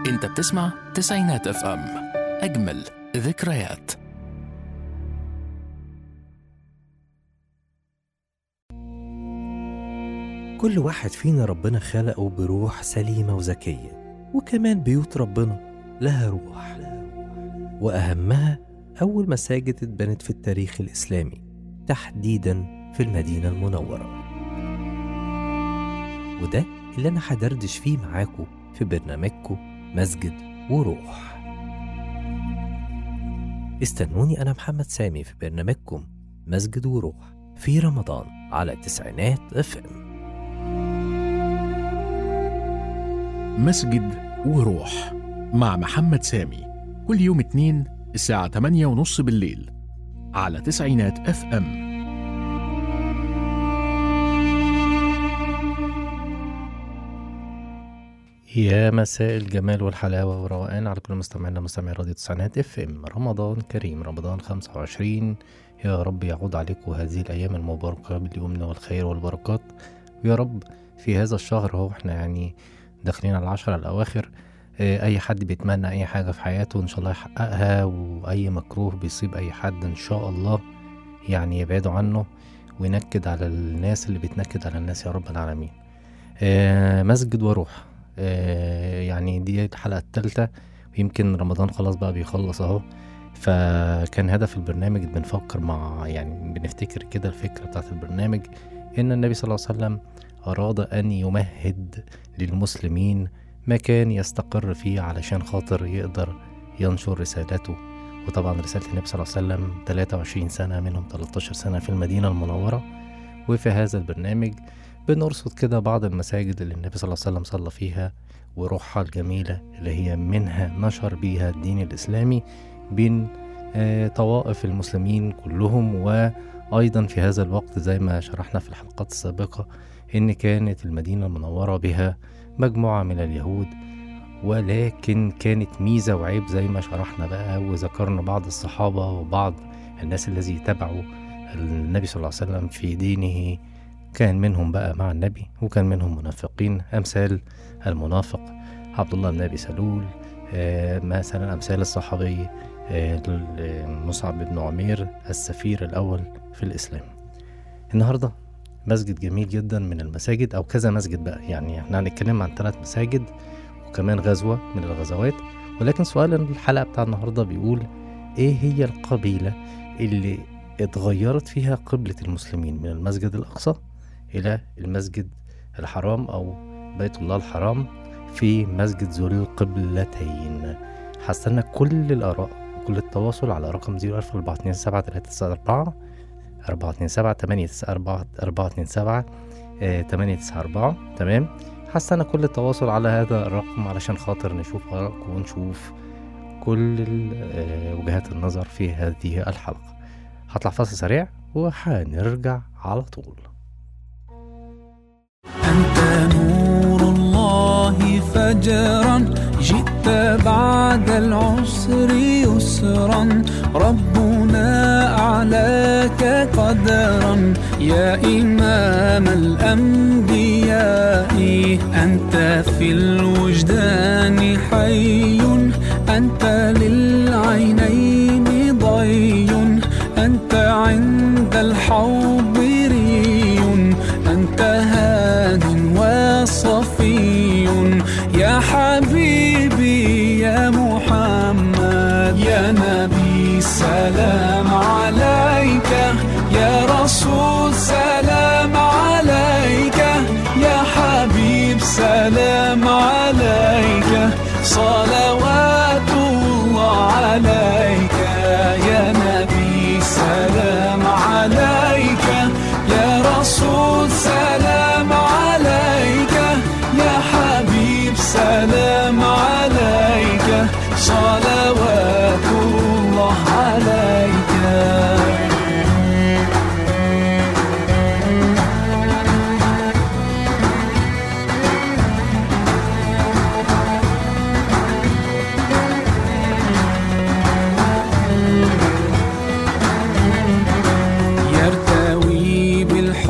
انت بتسمع تسعينات اف ام اجمل ذكريات كل واحد فينا ربنا خلقه بروح سليمة وذكية وكمان بيوت ربنا لها روح وأهمها أول مساجد اتبنت في التاريخ الإسلامي تحديدا في المدينة المنورة وده اللي أنا هدردش فيه معاكم في برنامجكم مسجد وروح استنوني أنا محمد سامي في برنامجكم مسجد وروح في رمضان على تسعينات اف ام مسجد وروح مع محمد سامي كل يوم اتنين الساعة 8 ونص بالليل على تسعينات اف ام يا مساء الجمال والحلاوة والروقان على كل مستمعينا مستمعي راديو تسعينات اف ام رمضان كريم رمضان 25 يا رب يعود عليكم هذه الأيام المباركة باليمن والخير والبركات ويا رب في هذا الشهر اهو احنا يعني داخلين على العشرة الأواخر آه، أي حد بيتمنى أي حاجة في حياته إن شاء الله يحققها وأي مكروه بيصيب أي حد إن شاء الله يعني يبعدوا عنه وينكد على الناس اللي بتنكد على الناس يا رب العالمين آه، مسجد وروح آه، يعني دي الحلقة التالتة ويمكن رمضان خلاص بقى بيخلص اهو فكان هدف البرنامج بنفكر مع يعني بنفتكر كده الفكرة بتاعت البرنامج إن النبي صلى الله عليه وسلم أراد أن يمهد للمسلمين مكان يستقر فيه علشان خاطر يقدر ينشر رسالته وطبعا رسالة النبي صلى الله عليه وسلم 23 سنة منهم 13 سنة في المدينة المنورة وفي هذا البرنامج بنرصد كده بعض المساجد اللي النبي صلى الله عليه وسلم صلى فيها وروحها الجميلة اللي هي منها نشر بيها الدين الإسلامي بين آه، طوائف المسلمين كلهم وأيضا في هذا الوقت زي ما شرحنا في الحلقات السابقة إن كانت المدينة المنورة بها مجموعة من اليهود ولكن كانت ميزة وعيب زي ما شرحنا بقى وذكرنا بعض الصحابة وبعض الناس الذي تبعوا النبي صلى الله عليه وسلم في دينه كان منهم بقى مع النبي وكان منهم منافقين أمثال المنافق عبد الله بن أبي سلول آه، مثلا أمثال الصحابي آه، مصعب بن عمير السفير الأول في الإسلام النهاردة مسجد جميل جدا من المساجد أو كذا مسجد بقى يعني احنا هنتكلم عن ثلاث مساجد وكمان غزوة من الغزوات ولكن سؤال الحلقة بتاع النهاردة بيقول ايه هي القبيلة اللي اتغيرت فيها قبلة المسلمين من المسجد الأقصى إلى المسجد الحرام أو بيت الله الحرام في مسجد ذو القبلتين هستنى كل الآراء وكل التواصل على رقم 01427 427 894 427 894 تمام هستنى كل التواصل على هذا الرقم علشان خاطر نشوف آرائكم ونشوف كل ال- آه، وجهات النظر في هذه الحلقة هطلع فاصل سريع وهنرجع على طول أنت نور الله فجرا جئت بعد العسر يسرا ربنا أعلاك قدرا يا إمام الأنبياء أنت في الوجدان حي أنت للعينين ضي أنت عند الحوض ري أنت هاد وصفي يا حبيبي يا محمد يا نبي سلام عليك يا رسول سلام عليك يا حبيب سلام عليك صلوات الله عليك يا نبي سلام عليك يا رسول سلام عليك يا حبيب سلام عليك صلوات الله عليك يرتوي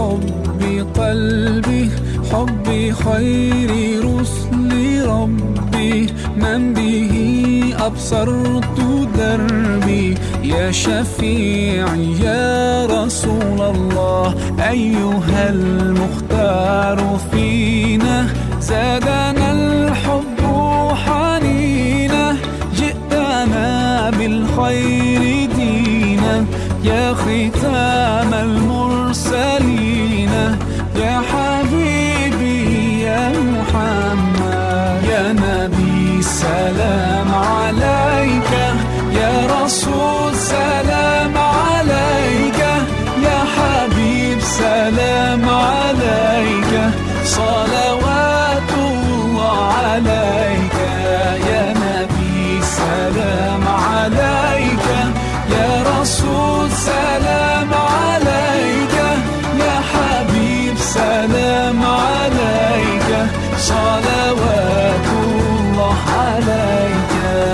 بالحب قلبي حب خير رسل ربي ربي من به أبصرت دربي يا شفيعي يا رسول الله أيها المختار فينا زادنا الحب حنينا جئتنا بالخير دينا يا ختام المرسلين يا حبيبي يا محمد يا نبي سلام عليك يا رسول سلام عليك يا حبيب سلام عليك صلوات الله عليك يا نبي سلام عليك يا رسول سلام عليك يا حبيب سلام عليك صلوات الله عليك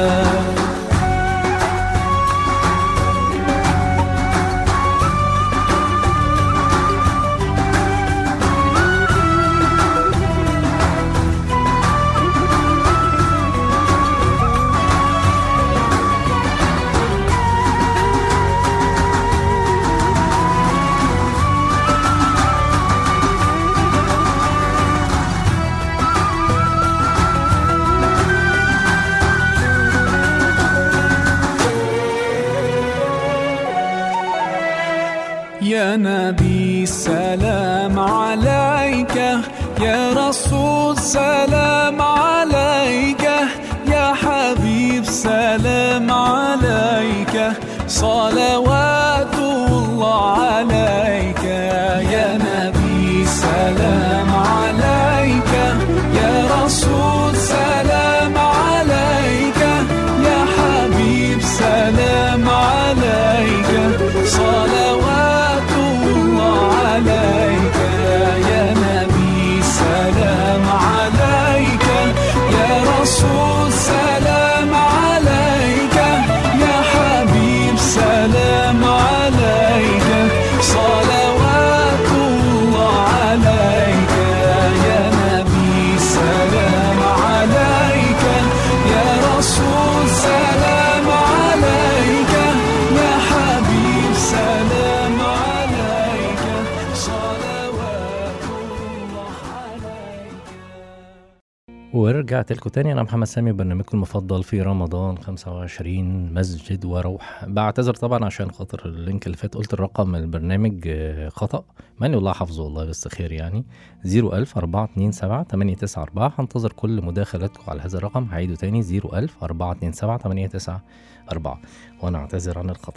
يا نبي سلام عليك يا رسول سلام عليك يا حبيب سلام عليك صلوات الله عليك يا نبي سلام عليك يا رسول سلام عليك يا حبيب سلام عليك صلوات الله عليك يا نبي سلام عليك يا رسول سلام عليك يا حبيب سلام عليك صلوات الله عليك يا نبي سلام عليك يا رسول سلام عليك يا حبيب سلام عليك صلوات الله عليك ورجعت لكم تاني انا محمد سامي برنامجكم المفضل في رمضان 25 مسجد وروح بعتذر طبعا عشان خاطر اللينك اللي فات قلت الرقم البرنامج آه، خطأ ماني والله حافظه والله بس خير يعني 01000 427 894 هنتظر كل مداخلاتكم على هذا الرقم هعيده تاني 01000 427 894 وانا اعتذر عن الخطأ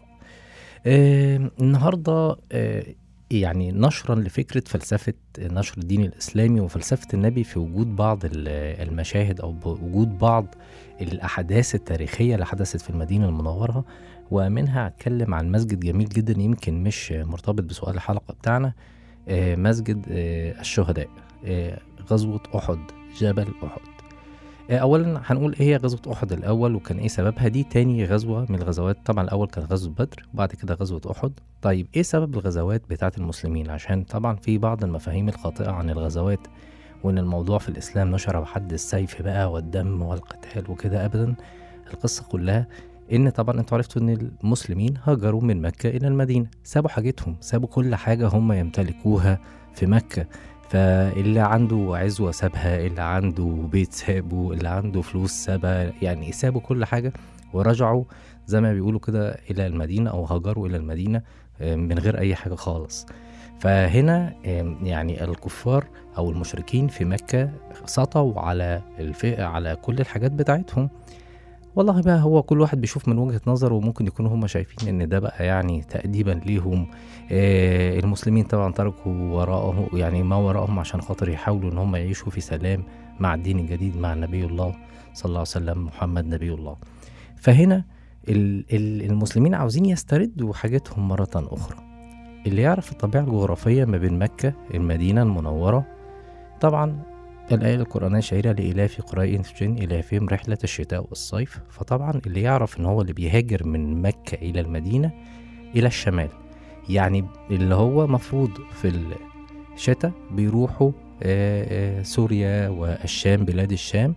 آه النهارده آه يعني نشرا لفكرة فلسفة نشر الدين الإسلامي وفلسفة النبي في وجود بعض ال- المشاهد أو وجود بعض الأحداث التاريخية اللي حدثت في المدينة المنورة ومنها هتكلم عن مسجد جميل جدا يمكن مش مرتبط بسؤال الحلقة بتاعنا آه، مسجد آه، الشهداء آه، غزوة أحد جبل أحد آه، اولا هنقول ايه هي غزوه احد الاول وكان ايه سببها دي تاني غزوه من الغزوات طبعا الاول كان غزوه بدر وبعد كده غزوه احد طيب ايه سبب الغزوات بتاعه المسلمين عشان طبعا في بعض المفاهيم الخاطئه عن الغزوات وان الموضوع في الاسلام نشر بحد السيف بقى والدم والقتال وكده ابدا القصه كلها ان طبعا انتوا عرفتوا ان المسلمين هاجروا من مكه الى المدينه سابوا حاجتهم سابوا كل حاجه هم يمتلكوها في مكه فاللي عنده عزوة سابها اللي عنده بيت سابه اللي عنده فلوس سابها يعني سابوا كل حاجة ورجعوا زي ما بيقولوا كده إلى المدينة أو هاجروا إلى المدينة آه، من غير أي حاجة خالص فهنا آه، يعني الكفار أو المشركين في مكة سطوا على الفئة على كل الحاجات بتاعتهم والله بقى هو كل واحد بيشوف من وجهة نظره وممكن يكونوا هم شايفين ان ده بقى يعني تأديبا ليهم آه، المسلمين طبعا تركوا وراءه يعني ما وراءهم عشان خاطر يحاولوا ان هم يعيشوا في سلام مع الدين الجديد مع نبي الله صلى الله عليه وسلم محمد نبي الله فهنا ال- ال- المسلمين عاوزين يستردوا حاجتهم مرة أخرى اللي يعرف الطبيعة الجغرافية ما بين مكة المدينة المنورة طبعا الآية القرآنية الشهيرة لإلاف قريش إلافهم رحلة الشتاء والصيف فطبعا اللي يعرف إن هو اللي بيهاجر من مكة إلى المدينة إلى الشمال يعني اللي هو مفروض في الشتاء بيروحوا آه، آه، سوريا والشام بلاد الشام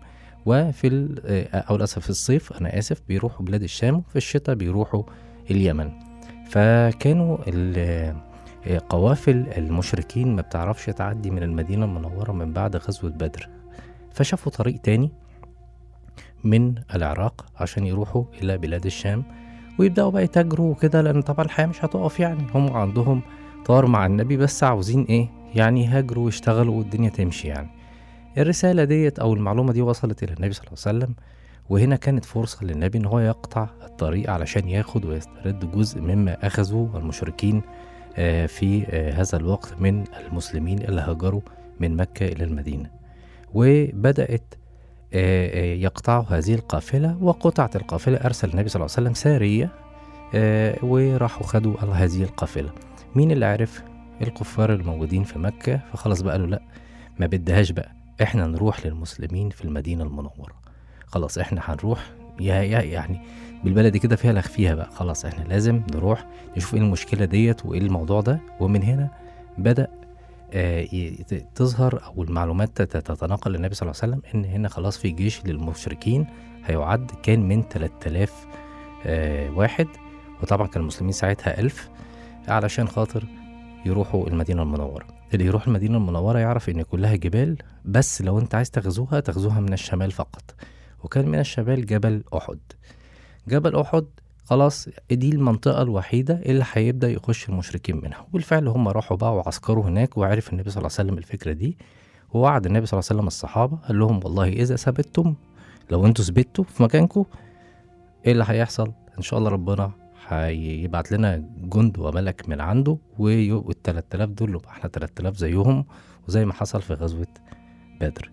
وفي ال- آه، أو للأسف في الصيف أنا آسف بيروحوا بلاد الشام وفي الشتاء بيروحوا اليمن فكانوا ال- آه، قوافل المشركين ما بتعرفش تعدي من المدينة المنورة من بعد غزوة بدر فشافوا طريق تاني من العراق عشان يروحوا إلى بلاد الشام ويبدأوا بقى يتاجروا وكده لأن طبعا الحياة مش هتقف يعني هم عندهم طار مع النبي بس عاوزين إيه يعني يهاجروا ويشتغلوا والدنيا تمشي يعني الرسالة ديت أو المعلومة دي وصلت إلى النبي صلى الله عليه وسلم وهنا كانت فرصة للنبي إن هو يقطع الطريق علشان ياخد ويسترد جزء مما أخذه المشركين آه، في آه، هذا الوقت من المسلمين اللي هاجروا من مكة إلى المدينة وبدأت آه، آه، يقطعوا هذه القافلة وقطعت القافلة أرسل النبي صلى الله عليه وسلم سارية آه، وراحوا خدوا هذه القافلة مين اللي عرف الكفار الموجودين في مكة فخلاص بقى قالوا لا ما بدهاش بقى احنا نروح للمسلمين في المدينة المنورة خلاص احنا هنروح يا يا يعني بالبلدي كده فيها لخفيها بقى خلاص احنا لازم نروح نشوف ايه المشكلة ديت وايه الموضوع ده ومن هنا بدأ آه، ي- ت- تظهر او المعلومات تت- تتناقل للنبي صلى الله عليه وسلم ان هنا خلاص في جيش للمشركين هيعد كان من 3000 آه، واحد وطبعا كان المسلمين ساعتها ألف علشان خاطر يروحوا المدينة المنورة اللي يروح المدينة المنورة يعرف إن كلها جبال بس لو أنت عايز تغزوها تغزوها من الشمال فقط وكان من الشمال جبل أحد جبل أحد خلاص دي المنطقة الوحيدة اللي هيبدأ يخش المشركين منها وبالفعل هم راحوا بقى وعسكروا هناك وعرف النبي صلى الله عليه وسلم الفكرة دي ووعد النبي صلى الله عليه وسلم الصحابة قال لهم والله إذا ثبتتم لو أنتوا ثبتوا في مكانكم إيه اللي هيحصل إن شاء الله ربنا هيبعت لنا جند وملك من عنده وال 3000 دول يبقى احنا 3000 زيهم وزي ما حصل في غزوة بدر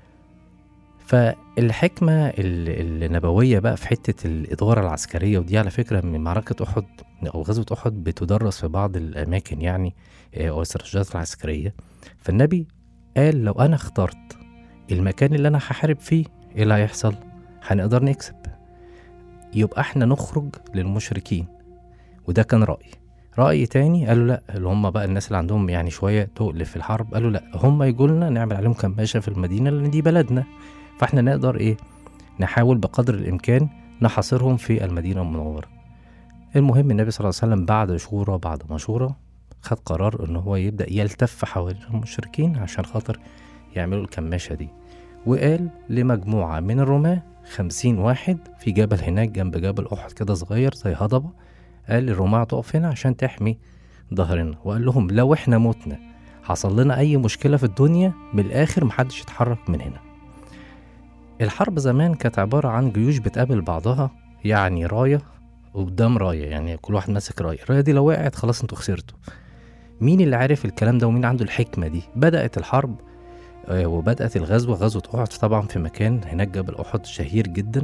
فالحكمة ال- النبوية بقى في حتة الإدارة العسكرية ودي على فكرة من معركة أحد أو غزوة أحد بتدرس في بعض الأماكن يعني آه، أو الاستراتيجيات العسكرية فالنبي قال لو أنا اخترت المكان اللي أنا هحارب فيه إيه اللي هيحصل؟ هنقدر نكسب يبقى احنا نخرج للمشركين وده كان رأي رأي تاني قالوا لا اللي هم بقى الناس اللي عندهم يعني شوية تقل في الحرب قالوا لا هم يجوا لنا نعمل عليهم كماشة في المدينة لأن دي بلدنا فاحنا نقدر ايه نحاول بقدر الإمكان نحاصرهم في المدينة المنورة المهم النبي صلى الله عليه وسلم بعد شورى بعد مشورة خد قرار ان هو يبدأ يلتف حوالين المشركين عشان خاطر يعملوا الكماشة دي وقال لمجموعة من الرماة خمسين واحد في جبل هناك جنب جبل أحد كده صغير زي هضبة قال للرماة تقف هنا عشان تحمي ظهرنا وقال لهم لو احنا متنا حصل لنا أي مشكلة في الدنيا من الآخر محدش يتحرك من هنا الحرب زمان كانت عبارة عن جيوش بتقابل بعضها يعني راية قدام راية يعني كل واحد ماسك راية الراية دي لو وقعت خلاص انتوا خسرتوا مين اللي عارف الكلام ده ومين عنده الحكمة دي بدأت الحرب آه، وبدأت الغزوة غزوة أحد طبعا في مكان هناك جبل أحد شهير جدا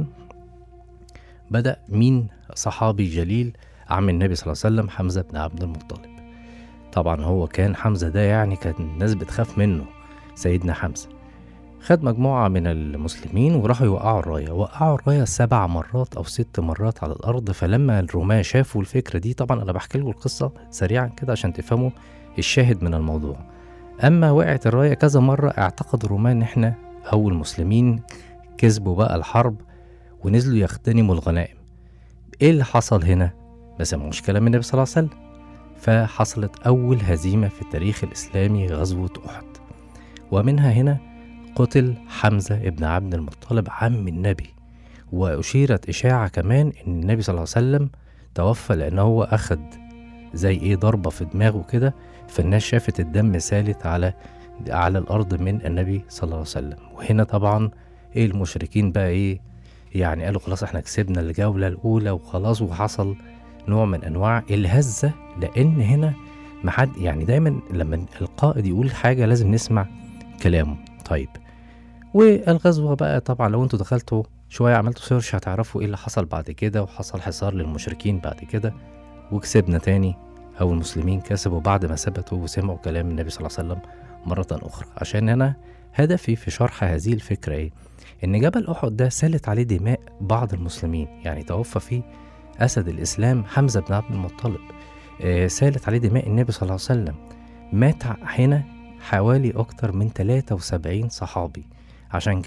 بدأ مين صحابي جليل عم النبي صلى الله عليه وسلم حمزة بن عبد المطلب طبعا هو كان حمزة ده يعني كان الناس بتخاف منه سيدنا حمزة خد مجموعة من المسلمين وراحوا يوقعوا الراية وقعوا الراية سبع مرات أو ست مرات على الأرض فلما الرماة شافوا الفكرة دي طبعا أنا بحكي لكم القصة سريعا كده عشان تفهموا الشاهد من الموضوع أما وقعت الراية كذا مرة اعتقد الرومان إن إحنا أو المسلمين كسبوا بقى الحرب ونزلوا يغتنموا الغنائم إيه اللي حصل هنا؟ ما سمعوش كلام النبي صلى الله عليه وسلم فحصلت أول هزيمة في التاريخ الإسلامي غزوة أحد ومنها هنا قتل حمزة ابن عبد المطلب عم النبي وأشيرت إشاعة كمان إن النبي صلى الله عليه وسلم توفى لأنه هو أخد زي إيه ضربة في دماغه كده فالناس شافت الدم سالت على على الأرض من النبي صلى الله عليه وسلم وهنا طبعا إيه المشركين بقى إيه يعني قالوا خلاص إحنا كسبنا الجولة الأولى وخلاص وحصل نوع من أنواع الهزة لأن هنا ما حد يعني دايما لما القائد يقول حاجة لازم نسمع كلامه طيب والغزوة بقى طبعا لو انتوا دخلتوا شوية عملتوا سيرش هتعرفوا ايه اللي حصل بعد كده وحصل حصار للمشركين بعد كده وكسبنا تاني أو المسلمين كسبوا بعد ما ثبتوا وسمعوا كلام النبي صلى الله عليه وسلم مرة أخرى عشان أنا هدفي في شرح هذه الفكرة إيه؟ إن جبل أحد ده سالت عليه دماء بعض المسلمين يعني توفى فيه أسد الإسلام حمزة بن عبد المطلب آه سالت عليه دماء النبي صلى الله عليه وسلم مات هنا حوالي أكتر من 73 صحابي عشان كده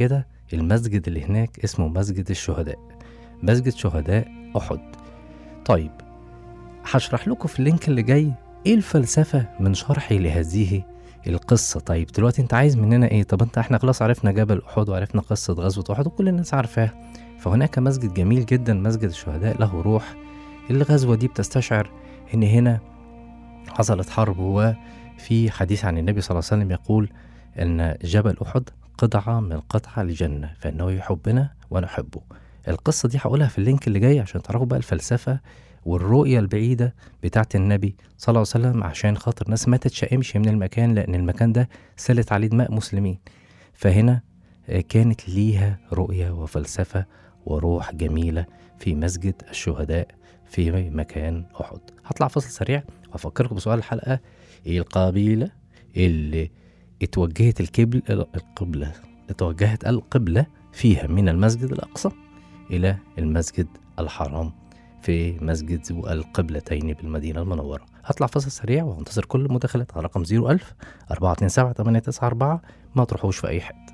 المسجد اللي هناك اسمه مسجد الشهداء مسجد شهداء أحد طيب هشرح لكم في اللينك اللي جاي ايه الفلسفة من شرحي لهذه القصة طيب دلوقتي انت عايز مننا ايه طب انت احنا خلاص عرفنا جبل احد وعرفنا قصة غزوة احد وكل الناس عارفاها فهناك مسجد جميل جدا مسجد الشهداء له روح الغزوة دي بتستشعر ان هنا حصلت حرب وفي حديث عن النبي صلى الله عليه وسلم يقول ان جبل احد قطعة من قطع الجنة فانه يحبنا ونحبه القصة دي هقولها في اللينك اللي جاي عشان تعرفوا بقى الفلسفة والرؤية البعيدة بتاعت النبي صلى الله عليه وسلم عشان خاطر ناس ما تتشائمش من المكان لأن المكان ده سالت عليه دماء مسلمين فهنا آه، كانت ليها رؤية وفلسفة وروح جميلة في مسجد الشهداء في مكان أحد هطلع فصل سريع وأفكركم بسؤال الحلقة إيه القبيلة اللي اتوجهت الكبل القبلة اتوجهت القبلة فيها من المسجد الأقصى إلى المسجد الحرام في مسجد ذو القبلتين بالمدينة المنورة هطلع فاصل سريع وانتظر كل المداخلات على رقم 01000 427 894 ما تروحوش في أي حتة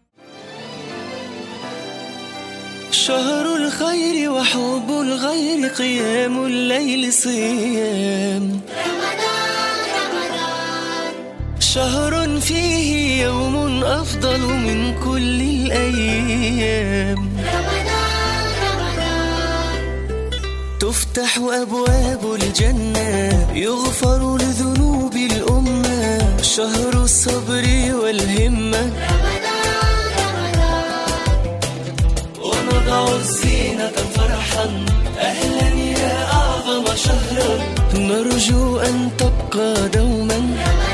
شهر الخير وحب الغير قيام الليل صيام شهر فيه يوم أفضل من كل الأيام تفتح أبواب الجنة يغفر لذنوب الأمة شهر الصبر والهمة ونضع الزينة فرحا أهلا يا أعظم شهرا نرجو أن تبقى دوما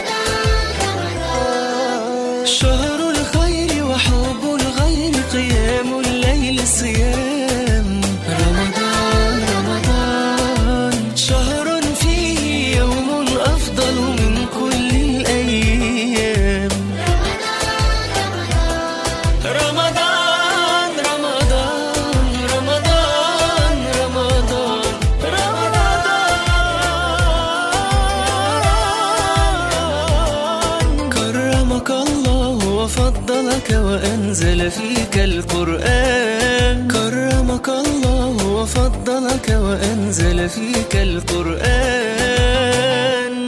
شهر الخير وحب الغير قيام الليل صيام رمضان رمضان شهر فيه يوم أفضل من كل الأيام رمضان رمضان رمضان رمضان رمضان كرمك الله وفضلك وأنزل فيك القرآن كرمك الله وفضلك وأنزل فيك القرآن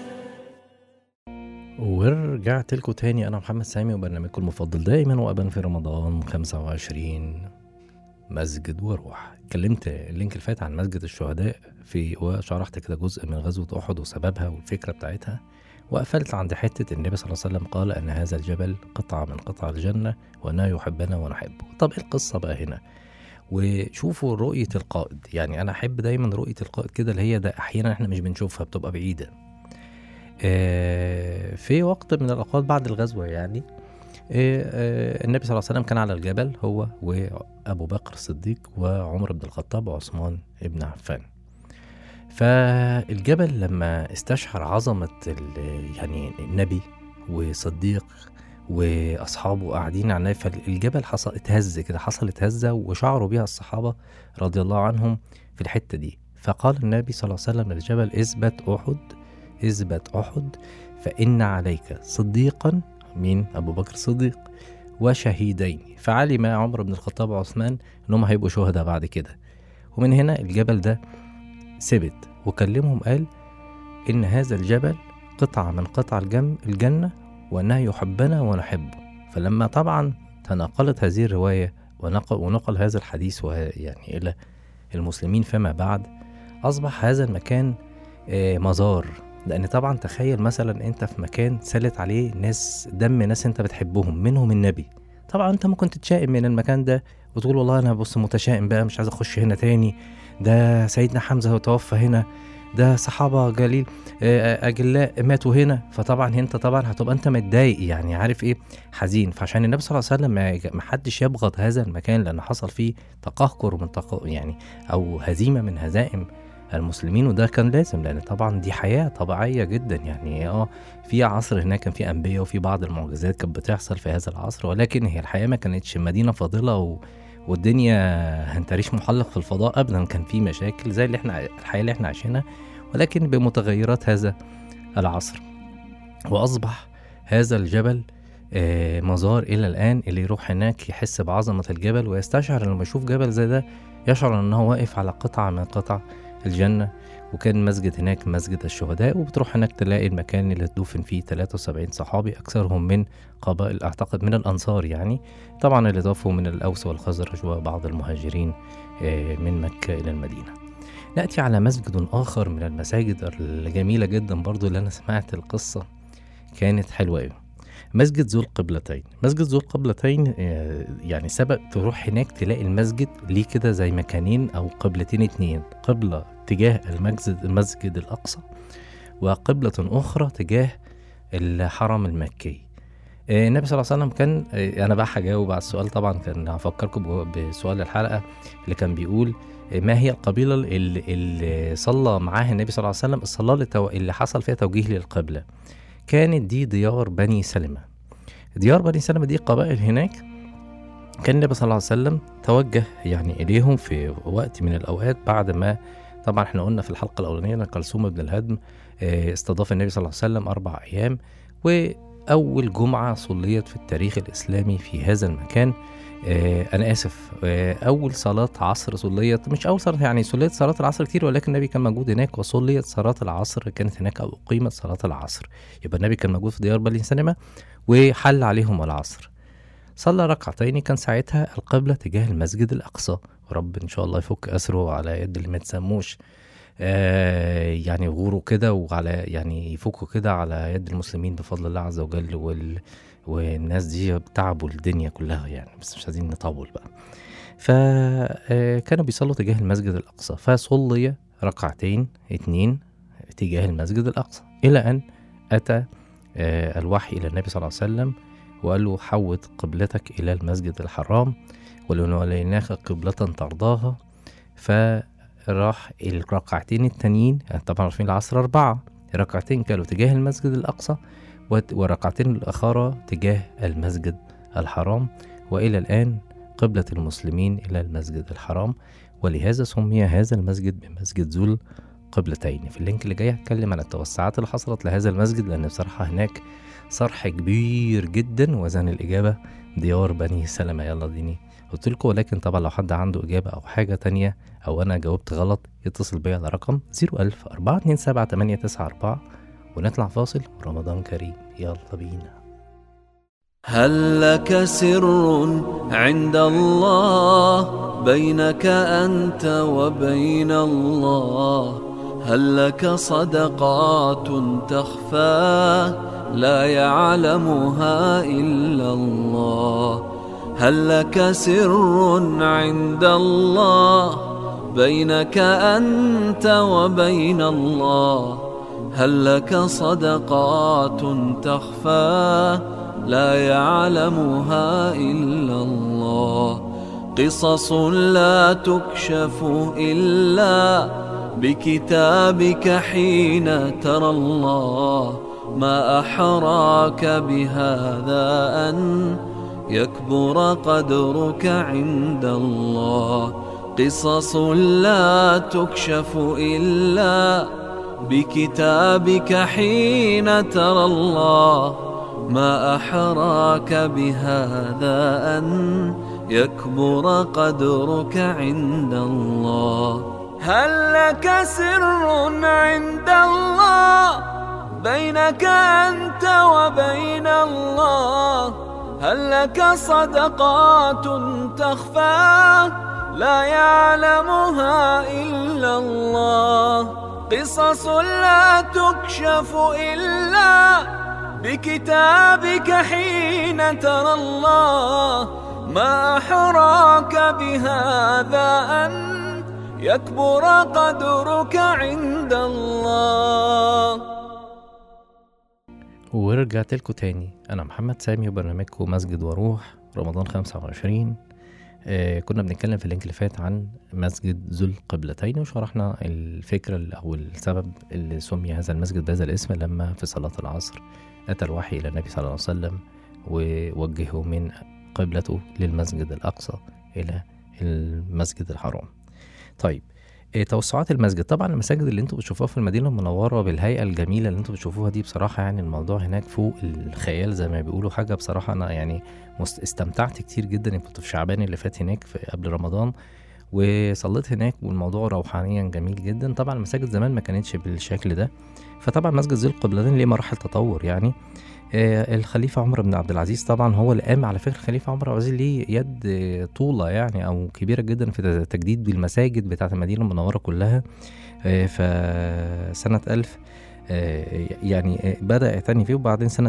ورجعت لكم تاني أنا محمد سامي وبرنامجكم المفضل دايما وأبا في رمضان 25 مسجد وروح اتكلمت اللينك اللي فات عن مسجد الشهداء في وشرحت كده جزء من غزوة أحد وسببها والفكرة بتاعتها وقفلت عند حتة النبي صلى الله عليه وسلم قال أن هذا الجبل قطعة من قطع الجنة وأنه يحبنا ونحبه طب إيه القصة بقى هنا وشوفوا رؤية القائد يعني أنا أحب دايما رؤية القائد كده اللي هي ده أحيانا إحنا مش بنشوفها بتبقى بعيدة آه، في وقت من الأوقات بعد الغزوة يعني آه، آه، النبي صلى الله عليه وسلم كان على الجبل هو وأبو بكر الصديق وعمر بن الخطاب وعثمان بن عفان فالجبل لما استشعر عظمة ال- يعني النبي وصديق وأصحابه قاعدين على النبي فالجبل حصل اتهز كده حصلت هزة وشعروا بها الصحابة رضي الله عنهم في الحتة دي فقال النبي صلى الله عليه وسلم للجبل اثبت أحد اثبت أحد فإن عليك صديقا من أبو بكر الصديق وشهيدين فعلم عمر بن الخطاب وعثمان إنهم هيبقوا شهداء بعد كده ومن هنا الجبل ده ثبت وكلمهم قال إن هذا الجبل قطعة من قطع الجم الجنة وأنه يحبنا ونحبه فلما طبعا تناقلت هذه الرواية ونقل, ونقل هذا الحديث وه- يعني إلى المسلمين فيما بعد أصبح هذا المكان آه، مزار لأن طبعا تخيل مثلا أنت في مكان سالت عليه ناس دم ناس أنت بتحبهم منهم النبي طبعا أنت ممكن تتشائم من المكان ده وتقول والله أنا بص متشائم بقى مش عايز أخش هنا تاني ده سيدنا حمزة توفى هنا ده صحابة جليل آه، أجلاء ماتوا هنا فطبعا انت طبعا هتبقى انت متضايق يعني عارف ايه حزين فعشان النبي صلى الله عليه وسلم ما- ما حدش يبغض هذا المكان لان حصل فيه تقهقر من تق... يعني او هزيمه من هزائم المسلمين وده كان لازم لان طبعا دي حياه طبيعيه جدا يعني اه في عصر هناك كان في انبياء وفي بعض المعجزات كانت بتحصل في هذا العصر ولكن هي الحياه ما كانتش مدينه فاضله و... والدنيا هنتريش محلق في الفضاء ابدا كان في مشاكل زي اللي احنا الحياه اللي احنا عايشينها ولكن بمتغيرات هذا العصر واصبح هذا الجبل آه، مزار إلى الآن اللي يروح هناك يحس بعظمة الجبل ويستشعر لما يشوف جبل زي ده يشعر أنه واقف على قطعة من قطع الجنة وكان مسجد هناك مسجد الشهداء وبتروح هناك تلاقي المكان اللي تدفن فيه 73 صحابي أكثرهم من قبائل أعتقد من الأنصار يعني طبعا اللي ضافوا من الأوس والخزرج وبعض المهاجرين آه، من مكة إلى المدينة نأتي على مسجد آخر من المساجد الجميلة جدا برضو اللي أنا سمعت القصة كانت حلوة أوي مسجد ذو القبلتين مسجد ذو القبلتين آه، يعني سبق تروح هناك تلاقي المسجد ليه كده زي مكانين أو قبلتين اتنين قبلة تجاه المسجد المسجد الأقصى وقبلة أخرى تجاه الحرم المكي آه، النبي صلى الله عليه وسلم كان آه، انا بقى هجاوب على السؤال طبعا كان هفكركم بجو- بسؤال الحلقه اللي كان بيقول آه، ما هي القبيله اللي, اللي صلى معاها النبي صلى الله عليه وسلم الصلاه اللي, تو... اللي حصل فيها توجيه للقبله كانت دي ديار بني سلمه ديار بني سلمه دي قبائل هناك كان النبي صلى الله عليه وسلم توجه يعني اليهم في وقت من الاوقات بعد ما طبعا احنا قلنا في الحلقه الاولانيه ان كلثوم بن الهدم آه، استضاف النبي صلى الله عليه وسلم اربع ايام وأول جمعة صليت في التاريخ الإسلامي في هذا المكان آه أنا آسف آه أول صلاة عصر صليت مش أول صلاة يعني صليت صلاة العصر كتير ولكن النبي كان موجود هناك وصليت صلاة العصر كانت هناك أو أقيمت صلاة العصر يبقى النبي كان موجود في ديار بني سلمة وحل عليهم العصر صلى ركعتين كان ساعتها القبلة تجاه المسجد الأقصى ورب إن شاء الله يفك أسره على يد اللي ما تسموش آه يعني يغوروا كده وعلى يعني يفكوا كده على يد المسلمين بفضل الله عز وجل وال والناس دي تعبوا الدنيا كلها يعني بس مش عايزين نطول بقى فكانوا بيصلوا تجاه المسجد الأقصى فصلي ركعتين اتنين تجاه المسجد الأقصى إلى أن أتى آه، الوحي إلى النبي صلى الله عليه وسلم وقال له حوت قبلتك إلى المسجد الحرام ولنوليناك قبلة ترضاها فراح الركعتين التانيين يعني طبعا عارفين العصر أربعة ركعتين كانوا تجاه المسجد الأقصى وت- وركعتين الأخرى تجاه المسجد الحرام وإلى الآن قبلة المسلمين إلى المسجد الحرام ولهذا سمي هذا المسجد بمسجد ذو القبلتين في اللينك اللي جاي هتكلم عن التوسعات اللي حصلت لهذا المسجد لأن بصراحة هناك صرح كبير جدا وزن الإجابة ديار بني سلمة يلا ديني قلت لكم ولكن طبعا لو حد عنده إجابة أو حاجة تانية أو أنا جاوبت غلط يتصل بيا على رقم 01000 427 ونطلع فاصل ورمضان كريم يلا بينا هل لك سر عند الله بينك أنت وبين الله هل لك صدقات تخفى لا يعلمها إلا الله هل لك سر عند الله بينك أنت وبين الله هل لك صدقات تخفى لا يعلمها إلا الله قصص لا تكشف إلا بكتابك حين ترى الله ما أحراك بهذا أن يكبر قدرك عند الله قصص لا تكشف إلا بكتابك حين ترى الله ما أحراك بهذا أن يكبر قدرك عند الله هل لك سر عند الله بينك أنت وبين الله هل لك صدقات تخفى لا يعلمها إلا الله قصص لا تكشف إلا بكتابك حين ترى الله ما أحراك بهذا أن يكبر قدرك عند الله ورجعت لكم تاني أنا محمد سامي وبرنامجكم مسجد وروح رمضان 25 آه كنا بنتكلم في اللينك اللي فات عن مسجد ذو القبلتين وشرحنا الفكرة ال- أو السبب اللي سمي هذا المسجد بهذا الاسم لما في صلاة العصر أتى الوحي إلى النبي صلى الله عليه وسلم ووجهه من قبلته للمسجد الأقصى إلى المسجد الحرام طيب إيه توسعات المسجد طبعا المساجد اللي انتوا بتشوفوها في المدينه المنوره بالهيئه الجميله اللي انتوا بتشوفوها دي بصراحه يعني الموضوع هناك فوق الخيال زي ما بيقولوا حاجه بصراحه انا يعني مست- استمتعت كتير جدا كنت في شعبان اللي فات هناك في قبل رمضان وصليت هناك والموضوع روحانيا جميل جدا طبعا المساجد زمان ما كانتش بالشكل ده فطبعا مسجد ذي القبلتين ليه مراحل تطور يعني آه، الخليفة عمر بن عبد العزيز طبعا هو اللي قام على فكرة الخليفة عمر بن عبد العزيز ليه يد آه، طولة يعني أو كبيرة جدا في تجديد بالمساجد بتاعة المدينة المنورة كلها آه، فسنة ألف آه، يعني آه، بدأ يعتني فيه وبعدين سنة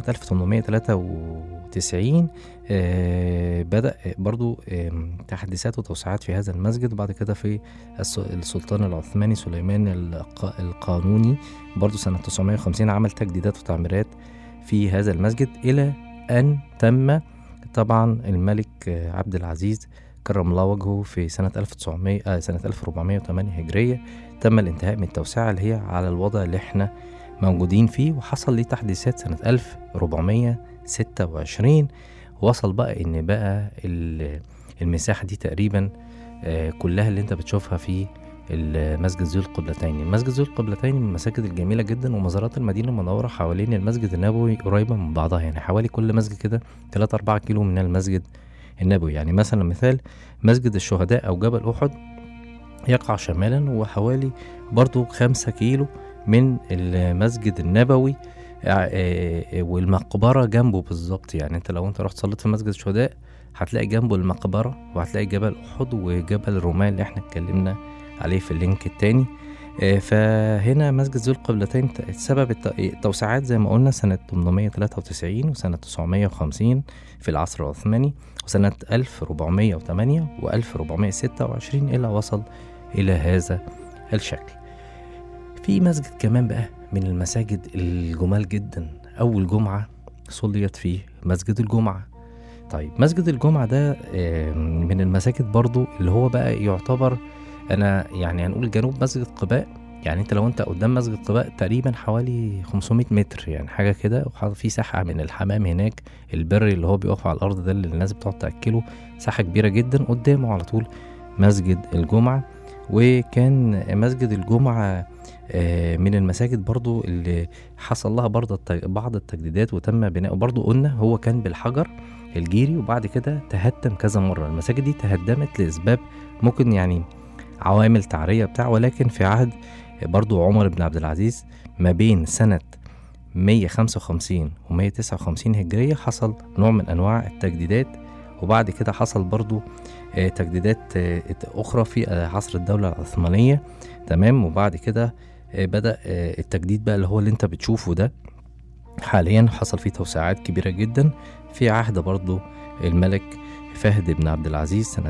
1893 آه، بدأ برضو آم، تحديثات وتوسعات في هذا المسجد وبعد كده في الس- السلطان العثماني سليمان الق- القانوني برضو سنة 950 عمل تجديدات وتعميرات في هذا المسجد إلى أن تم طبعا الملك آه، عبد العزيز كرم الله وجهه في سنة 1900 آه سنة 1408 هجرية تم الانتهاء من التوسعة اللي هي على الوضع اللي احنا موجودين فيه وحصل ليه تحديثات سنة 1426 وصل بقى ان بقى ال- المساحة دي تقريبا آه، كلها اللي انت بتشوفها في المسجد ذو القبلتين المسجد ذو القبلتين من المساجد الجميلة جدا ومزارات المدينة المنورة حوالين المسجد النبوي قريبة من بعضها يعني حوالي كل مسجد كده 3 4 كيلو من المسجد النبوي يعني مثلا مثال مسجد الشهداء أو جبل أحد يقع شمالا وحوالي برضو خمسة كيلو من المسجد النبوي آه، آه، والمقبرة جنبه بالظبط يعني انت لو انت رحت صليت في مسجد الشهداء هتلاقي جنبه المقبرة وهتلاقي جبل أحد وجبل الرومان اللي احنا اتكلمنا عليه في اللينك التاني آه، فهنا مسجد ذو القبلتين ت- سبب الت- التوسعات زي ما قلنا سنة 893 وسنة 950 في العصر العثماني وسنة 1408 و 1426 إلى وصل إلى هذا الشكل في مسجد كمان بقى من المساجد الجمال جدا أول جمعة صليت فيه مسجد الجمعة طيب مسجد الجمعة ده آه، من المساجد برضو اللي هو بقى يعتبر أنا يعني هنقول جنوب مسجد قباء يعني انت لو انت قدام مسجد قباء تقريبا حوالي 500 متر يعني حاجه كده وفي ساحه من الحمام هناك البري اللي هو بيقف على الارض ده اللي الناس بتقعد تاكله ساحه كبيره جدا قدامه على طول مسجد الجمعه وكان مسجد الجمعه آه، من المساجد برضو اللي حصل لها برضو الت- بعض التجديدات وتم بناؤه برضو قلنا هو كان بالحجر الجيري وبعد كده تهدم كذا مرة المساجد دي تهدمت لأسباب ممكن يعني عوامل تعرية بتاع ولكن في عهد برضو عمر بن عبد العزيز ما بين سنة 155 و 159 هجرية حصل نوع من أنواع التجديدات وبعد كده حصل برضو آه، تجديدات آه، أخرى في آه، عصر الدولة العثمانية تمام وبعد كده آه، بدأ آه، التجديد بقى اللي هو اللي انت بتشوفه ده حاليا حصل فيه توسعات كبيرة جدا في عهد برضو الملك فهد بن عبد العزيز سنة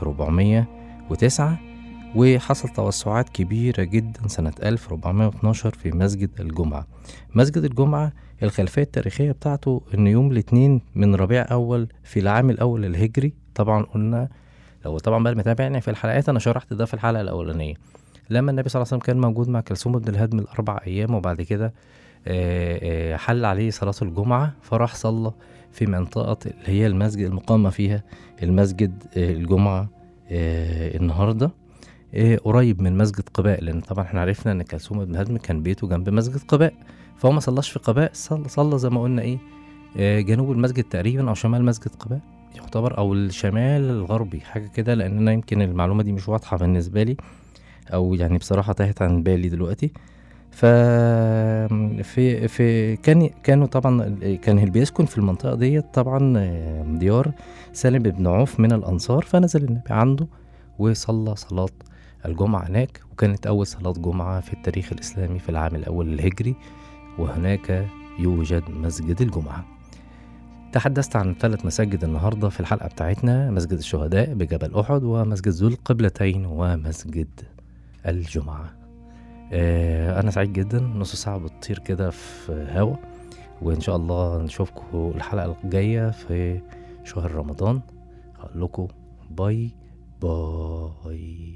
1409 وحصل توسعات كبيرة جدا سنة 1412 في مسجد الجمعة مسجد الجمعة الخلفية التاريخية بتاعته إن يوم الاثنين من ربيع أول في العام الأول الهجري طبعا قلنا لو طبعا بقى متابعني في الحلقات أنا شرحت ده في الحلقة الأولانية لما النبي صلى الله عليه وسلم كان موجود مع كلثوم بن الهدم الأربع أيام وبعد كده آه، آه، حل عليه صلاة الجمعة فراح صلى في منطقة اللي هي المسجد المقامة فيها المسجد آه، الجمعة آه، النهاردة آه، قريب من مسجد قباء لأن طبعا احنا عرفنا إن كلثوم بن هدم كان بيته جنب مسجد قباء فهو ما صلاش في قباء صلى, صلى زي ما قلنا إيه آه، جنوب المسجد تقريبا أو شمال مسجد قباء يعتبر أو الشمال الغربي حاجة كده لأن أنا يمكن المعلومة دي مش واضحة بالنسبة لي أو يعني بصراحة تاهت عن بالي دلوقتي ف في في كان كانوا طبعا كان اللي بيسكن في المنطقه ديت طبعا آه، ديار سالم بن عوف من الانصار فنزل النبي عنده وصلى صلاه الجمعه هناك وكانت اول صلاه جمعه في التاريخ الاسلامي في العام الاول الهجري وهناك يوجد مسجد الجمعه تحدثت عن ثلاث مساجد النهارده في الحلقه بتاعتنا مسجد الشهداء بجبل احد ومسجد ذو القبلتين ومسجد الجمعه آه، انا سعيد جدا نص ساعه بتطير كده في هوا وان شاء الله نشوفكم الحلقه الجايه في شهر رمضان هقول لكم باي باي